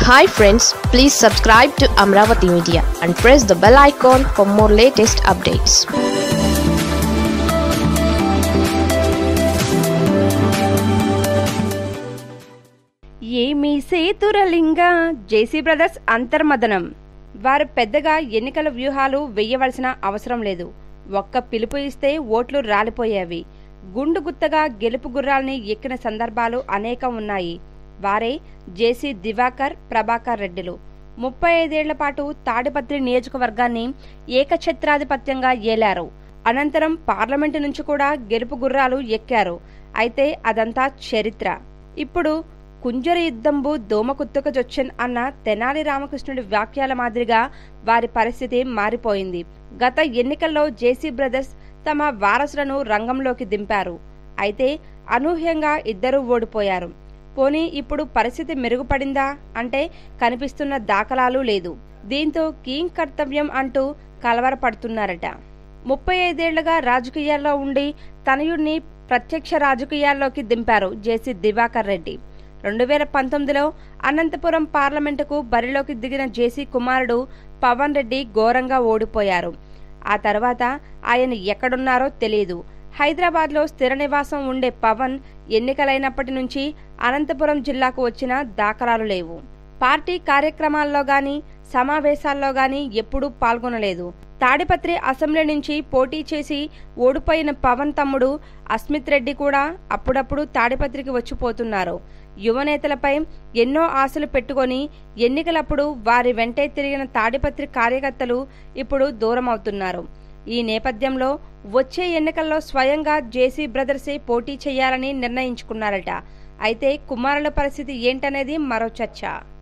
hi friends please subscribe to Amaravati media and press the bell icon for more latest updates ఏమి Sethuralinga JC brothers అంతర్మదనం వారు పెద్దగా ఎన్నికల వ్యూహాలు వెయ్యవలసిన అవసరం లేదు ఒక్క పిలుపు ఇస్తే ఓట్లు రాలిపోయేవి గుండు గుత్తగా గెలుపు గుర్రాల్ని ఎక్కిన సందర్భాలు అనేకం ఉన్నాయి వారే జేసీ దివాకర్ ప్రభాకర్ రెడ్డిలు ముప్పై ఐదేళ్ల పాటు తాడిపత్రి నియోజకవర్గాన్ని ఏకఛత్రాధిపత్యంగా ఏలారు అనంతరం పార్లమెంటు నుంచి కూడా గెలుపు గుర్రాలు ఎక్కారు అయితే అదంతా చరిత్ర ఇప్పుడు కుంజర యుద్ధంబు దోమకుత్తుకజొచ్చన్ అన్న తెనాలి రామకృష్ణుడి వ్యాఖ్యల మాదిరిగా వారి పరిస్థితి మారిపోయింది గత ఎన్నికల్లో జేసీ బ్రదర్స్ తమ వారసులను రంగంలోకి దింపారు అయితే అనూహ్యంగా ఇద్దరూ ఓడిపోయారు పోనీ ఇప్పుడు పరిస్థితి మెరుగుపడిందా అంటే కనిపిస్తున్న దాఖలాలు లేదు దీంతో కీం కర్తవ్యం అంటూ కలవరపడుతున్నారట ముప్పై ఐదేళ్లుగా రాజకీయాల్లో ఉండి తనయుడిని ప్రత్యక్ష రాజకీయాల్లోకి దింపారు జేసీ దివాకర్ రెడ్డి రెండు వేల పంతొమ్మిదిలో అనంతపురం పార్లమెంటుకు బరిలోకి దిగిన జేసీ కుమారుడు పవన్ రెడ్డి ఘోరంగా ఓడిపోయారు ఆ తర్వాత ఆయన ఎక్కడున్నారో తెలియదు హైదరాబాద్లో స్థిర నివాసం ఉండే పవన్ ఎన్నికలైనప్పటి నుంచి అనంతపురం జిల్లాకు వచ్చిన దాఖలాలు లేవు పార్టీ కార్యక్రమాల్లో గాని సమావేశాల్లో గాని ఎప్పుడూ పాల్గొనలేదు తాడిపత్రి అసెంబ్లీ నుంచి పోటీ చేసి ఓడిపోయిన పవన్ తమ్ముడు అస్మిత్ రెడ్డి కూడా అప్పుడప్పుడు తాడిపత్రికి వచ్చిపోతున్నారు యువనేతలపై ఎన్నో ఆశలు పెట్టుకొని ఎన్నికలప్పుడు వారి వెంటే తిరిగిన తాడిపత్రి కార్యకర్తలు ఇప్పుడు దూరమవుతున్నారు ఈ నేపథ్యంలో వచ్చే ఎన్నికల్లో స్వయంగా జేసీ బ్రదర్సే పోటీ చేయాలని నిర్ణయించుకున్నారట అయితే కుమారుల పరిస్థితి ఏంటనేది మరో చర్చ